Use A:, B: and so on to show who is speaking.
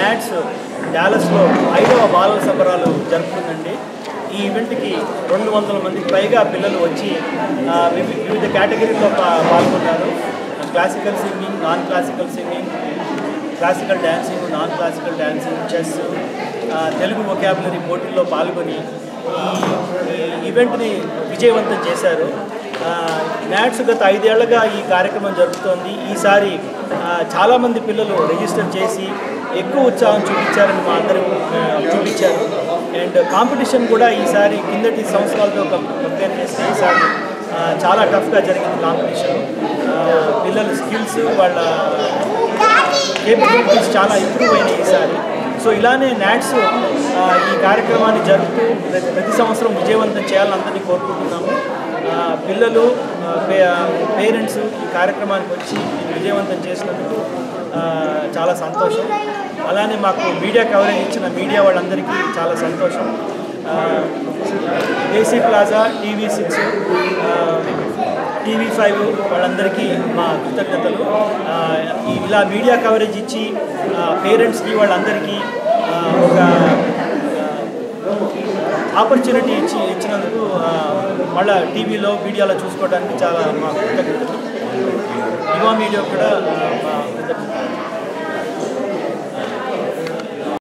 A: mats డాలస్లో ఐదవ బాలల సంబరాలు జరుపుకుందండి ఈ ఈవెంట్కి రెండు వందల మందికి పైగా పిల్లలు వచ్చి ఆ, వివి- వివిధ కేటగిరీల్లో పా- పాల్గొన్నారు classical singing non classical singing classical dancing non classical dancing chess ఆ, తెలుగు వొకాబులరీ పోటీల్లో పాల్గొని ఈ ఈ ఈవెంట్ని విజయవంతం చేశారు ఆ, మ్యాట్స్ గత ఐదేళ్లుగా ఈ కార్యక్రమం జరుగుతోంది ఈసారి ఆ, చాలామంది పిల్లలు రిజిస్టర్ చేసి ఎక్కువ ఉత్సాహం చూపించారని మా అందరూ ఆ, చూపించారు అండ్ కాంపిటీషన్ కూడా ఈసారి కిందటి సంవత్సరాలతో కంపేర్ చేస్తే ఈసారి ఆ, చాలా టఫ్గా జరిగింది కాంపిటీషన్ పిల్లల స్కిల్స్ వాళ్ళ కేపబిలిటీస్ చాలా ఇంప్రూవ్ అయినాయి ఈసారి సో ఇలానే నాట్స్ ఆ, ఈ కార్యక్రమాన్ని జరుపుతూ ప్రతి ప్రతి సంవత్సరం విజయవంతం చేయాలని అందరినీ కోరుకుంటున్నాము ఆ, పిల్లలు పేరెంట్స్ ఈ కార్యక్రమానికి వచ్చి దీన్ని విజయవంతం చేసినందుకు ఆ, చాలా సంతోషం అలానే మాకు మీడియా కవరేజ్ ఇచ్చిన మీడియా వాళ్ళందరికీ చాలా సంతోషం ఆ, AC plaza TV six TV five వాళ్ళందరికీ మా కృతజ్ఞతలు ఆ, ఈ- ఇలా మీడియా కవరేజ్ ఇచ్చి పేరెంట్స్కి వాళ్ళందరికీ ఆ, ఒక ఆపర్చునిటీ ఇచ్చి ఇచ్చినందుకు ఆ, మళ్ళా టీవీలో మీడియాలో చూసుకోవడానికి చాలా మా కృతజ్ఞతలు యువ మీడియా కూడా ఆ, మా కృతజ్ఞతలు